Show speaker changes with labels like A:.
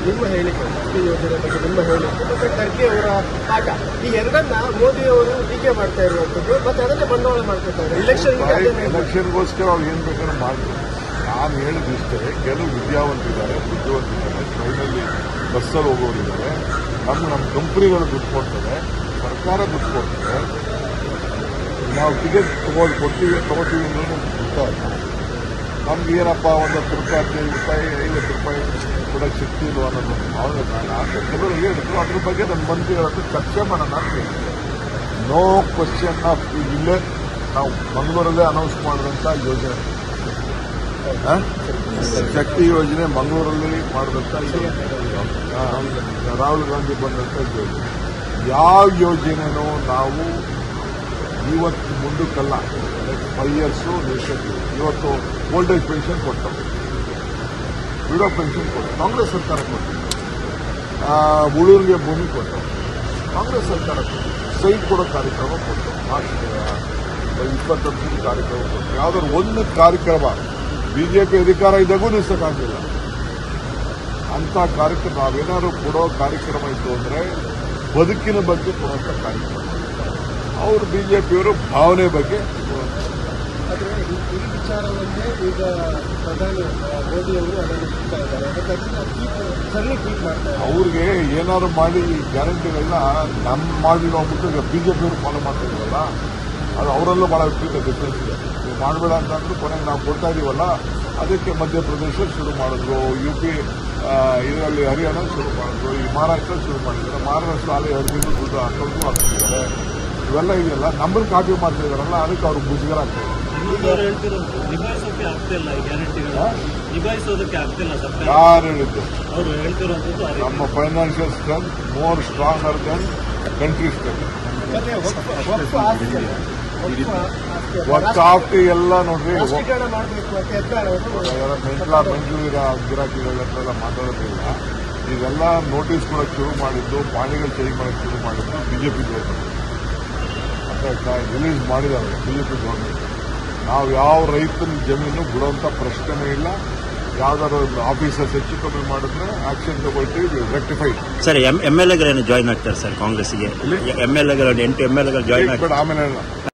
A: ನಿಮ್ಮ ಹೇಳಿಕೆ ಶಕ್ತಿ ಯೋಜನೆ ಬಗ್ಗೆ ನಿಮ್ಮ ಹೇಳಿಕೆ ಮತ್ತೆ ಖರ್ಗೆ ಅವರ ಪಾಠ ಈ ಎರಡನ್ನ ಮೋದಿ ಅವರು ಟೀಕೆ ಮಾಡ್ತಾ ಇರುವಂತದ್ದು ಮತ್ತೆ ಅದನ್ನೇ ಬಂಡವಾಳ ಮಾಡ್ಕೊತಾರೆ ಇಲೆಕ್ಷನ್
B: ಎಲೆಕ್ಷನ್ಗೋಸ್ಕರ ಅವ್ರು ಏನ್ ಬೇಕಾದ್ರೂ ಮಾಡ್ತಾರೆ ನಾನು ಹೇಳಿದಿಷ್ಟೇ ಕೆಲವು ವಿದ್ಯಾವಂತಿದ್ದಾರೆ ಬುದ್ಧಿವಂತಿದ್ದಾರೆ ಟ್ರೈನಲ್ಲಿ ಬಸ್ಸಲ್ಲಿ ಹೋಗೋರಿದ್ದಾರೆ ನಮ್ಮ ನಮ್ಮ ಕಂಪ್ನಿಗಳು ದುಡ್ಡು ಕೊಡ್ತದೆ ಸರ್ಕಾರ ದುಡ್ಡು ಕೊಡ್ತದೆ ನಾವು ಟಿಕೆಟ್ ತಗೊಂಡು ಕೊಡ್ತೀವಿ ತಗೋತೀವಿ ಅನ್ನೋದು ಗೊತ್ತಾಗ ನಮ್ಗೆ ಏನಪ್ಪ ಒಂದು ಹತ್ತು ರೂಪಾಯಿ ಹದಿನೈದು ರೂಪಾಯಿ ಐವತ್ತು ರೂಪಾಯಿ ಕೊಡೋಕ್ಕೆ ಶಕ್ತಿ ಇಲ್ವ ಅನ್ನೋದು ಒಂದು ಭಾವನೆ ನಾನು ಆಸೆ ಕೆಲವರು ಹೇಳಿದ್ರು ಅದ್ರ ಬಗ್ಗೆ ನನ್ನ ಮಂತ್ರಿಗಳ ಹತ್ರ ಚರ್ಚೆ ಮಾಡೋಣ ಅಂತ ಹೇಳಿದೆ ನೋ ಕ್ವಶನ್ ಆಫ್ ಇಲ್ಲೇ ನಾವು ಮಂಗಳೂರಲ್ಲೇ ಅನೌನ್ಸ್ ಮಾಡಿದಂಥ ಯೋಜನೆ ಆ? ಶಕ್ತಿ ಯೋಜನೆ ಮಂಗಳೂರಲ್ಲಿ ಮಾಡಿದಂಥ ಯೋಜನೆ. ಆ, ರಾಹುಲ್ ಗಾಂಧಿ ಬಂದಂಥ ಯೋಜನೆ ಯಾವ ಯೋಜನೆನೂ ನಾವು ಇವತ್ತು ಮುಂದಕ್ಕಲ್ಲ ಫೈವ್ ಇಯರ್ಸು ನಿಲ್ಸಕ್ಕೆ ಇವತ್ತು ಓಲ್ಡ್ ಏಜ್ ಪೆನ್ಷನ್ ಕೊಟ್ಟವು ವಿಡೋ ಪೆನ್ಷನ್ ಕೊಟ್ಟು ಕಾಂಗ್ರೆಸ್ ಸರ್ಕಾರ ಕೊಟ್ಟು ಉಳೂರಿಗೆ ಭೂಮಿ ಕೊಟ್ಟವು ಕಾಂಗ್ರೆಸ್ ಸರ್ಕಾರ ಕೊಟ್ಟು ಸೈಟ್ ಕೊಡೋ ಕಾರ್ಯಕ್ರಮ ಕೊಟ್ಟು ಇಪ್ಪತ್ತೊಂದು ಕಾರ್ಯಕ್ರಮ ಕೊಟ್ಟು ಯಾವ್ದಾದ್ರು ಒಂದು ಕಾರ್ಯಕ್ರಮ ಬಿಜೆಪಿ ಅಧಿಕಾರ ಇದ್ದಾಗೂ ನಿಲ್ಸಕ್ಕಾಗಲಿಲ್ಲ ಅಂತ ಕಾರ್ಯಕ್ರಮ ನಾವೇನಾದ್ರು ಕೊಡೋ ಕಾರ್ಯಕ್ರಮ ಇತ್ತು ಅಂದ್ರೆ ಬದುಕಿನ ಬಗ್ಗೆ ಕೊಡುವಂಥ ಕಾರ್ಯಕ್ರಮ ಅವರು ಬಿಜೆಪಿಯವರು ಭಾವನೆ ಬಗ್ಗೆ
A: ಆದ್ರೆ ಈ ಈ ವಿಚಾರವನ್ನೇ ಈಗ ಪ್ರಧಾನಿ ಆ, ಮೋದಿ ಅವರು ಅದನ್ನು ಬಿಡ್ತಾ ಇದ್ದಾರೆ ಮತ್ತೆ ಅದನ್ನ ಟ್ವೀಟ್ ಸರಣಿ ಟ್ವೀಟ್ ಮಾಡ್ತಾ ಇದ್ದಾರೆ
B: ಅವ್ರಿಗೆ ಏನಾದ್ರು ಮಾಡಿ ಈ ಗ್ಯಾರಂಟಿಗಳನ್ನ ನಮ್ಮ ಮಾಡಿ ಹೋಗ್ಬಿಟ್ಟು ಈಗ ಬಿಜೆಪಿಯವರು ಫಾಲೋ ಮಾಡ್ತಾ ಇದ್ರಲ್ಲ ಅದು ಅವರಲ್ಲೂ ಬಹಳ ವಿಪರೀತ ಡಿಫ್ರೆನ್ಸ್ ಇದೆ ನೀವು ಮಾಡಬೇಡ ಅಂತಂದ್ರು ಕೊನೆಗೆ ನಾವು ಕೊಡ್ತಾ ಇದೀವಲ್ಲ ಅದಕ್ಕೆ ಮಧ್ಯಪ್ರದೇಶ ಶುರು ಮಾಡಿದ್ರು ಯು ಪಿ ಇದರಲ್ಲಿ ಹರಿಯಾಣ ಶುರು ಮಾಡಿದ್ರು ಈ ಮಹಾರಾಷ್ಟ್ರ ಶುರು ಮಾಡಿದ್ದಾರೆ ಮಹಾರಾಷ್ಟ್ರ ಅಲ್ಲಿ ಎರಡು ತಿಂಗಳು ದುಡ್ಡು ಅಕೌಂಟು ಹಾಕ್ತಿದ್ದಾರೆ ಇವೆಲ್ಲ ಇದೆಯಲ್ಲ ನಮ್ಮನ್ನು ಕಾಪಿ ಮಾಡ್ತಾ ಇದಾರಲ್ಲ ಅದಕ್ಕೆ ಅವ್ರಿಗೆ ಮುಜುಗರ ಆಗ್ತಾ ಇದೆ
C: ಅವ್ರು ಹೇಳ್ತಿರೋ ನಿಭಾಯಿಸೋಕೆ ಆಗ್ತಿಲ್ಲ ಈ ಗ್ಯಾರಂಟಿಗಳು ನಿಭಾಯಿಸೋದಕ್ಕೆ ಆಗ್ತಿಲ್ಲ ಸರ್ಕಾರ
B: ಯಾರು ಹೇಳಿದ್ದು
C: ಅವರು ಹೇಳ್ತಿರುವಂತದ್ದು ಆ ರೀತಿ.
B: ನಮ್ಮ financial strength more stronger than country strength
A: ಮತ್ತೆ ಒಪ್ಪು ಒಪ್ಪು ಆಸ್ತಿ ಅಲ್ಲ. ಒಪ್ಪು ಆಸ್ತಿ ಅಲ್ಲ.
B: ಒಟ್ಟು ಆಫ್ಟಿ ಎಲ್ಲ ನೋಡ್ರಿ
A: ರಾಷ್ಟ್ರೀಕರಣ ಮಾಡಬೇಕು ಅಂತ ಎತ್ತಾರ ಅವರು
B: ಮೆಂಟ್ಲ ಮೆಂಟ್ಲು ಗಿರಾಕಿಗಳ ಹತ್ರ ಎಲ್ಲ ಮಾತಾಡೋದಿಲ್ಲ ಇದೆಲ್ಲ ನೋಟಿಸ್ ಕೊಡಕ್ಕೆ ಶುರು ಮಾಡಿದ್ದು ಪಾಣಿಗಳು ಚೇಂಜ್ ಮಾಡಕ್ಕೆ ಶುರು ಮಾಡಿದ್ದು ಬಿಜೆಪಿ ಗೌರ್ಮೆಂಟ್ ಅರ್ಥ ರಿಲೀಸ್ ಮಾಡಿದ್ದಾರೆ ಬಿಜೆಪಿ ಗೌರ್ಮೆಂಟ್ ನಾವು ಯಾವ ರೈತನ ಜಮೀನು ಬಿಡುವಂತ ಪ್ರಶ್ನೆನೇ ಇಲ್ಲ ಯಾವ್ದಾದ್ರು ಆಫೀಸರ್ಸ್ ಹೆಚ್ಚು ಕಮ್ಮಿ ಮಾಡಿದ್ರೆ ಆಕ್ಷನ್ ತಗೊಳ್ತೀವಿ ರೆಕ್ಟಿಫೈಡ್
D: ಸರ್ ಎಂ ಎಲ್ ಎಗಳೇನು ಜಾಯ್ನ್ ಆಗ್ತಾರೆ ಸರ್ ಕಾಂಗ್ರೆಸ್ಗೆ ಎಂ ಎಲ್ ಎಗಳು ಎಂಟು ಎಂ ಎಲ್ ಎಗಳು ಜಾಯ್ನ್ ಆಗ್ತಾರೆ
B: ಬೇಡ ಆಮೇಲೆ ಹೇಳೋಣ.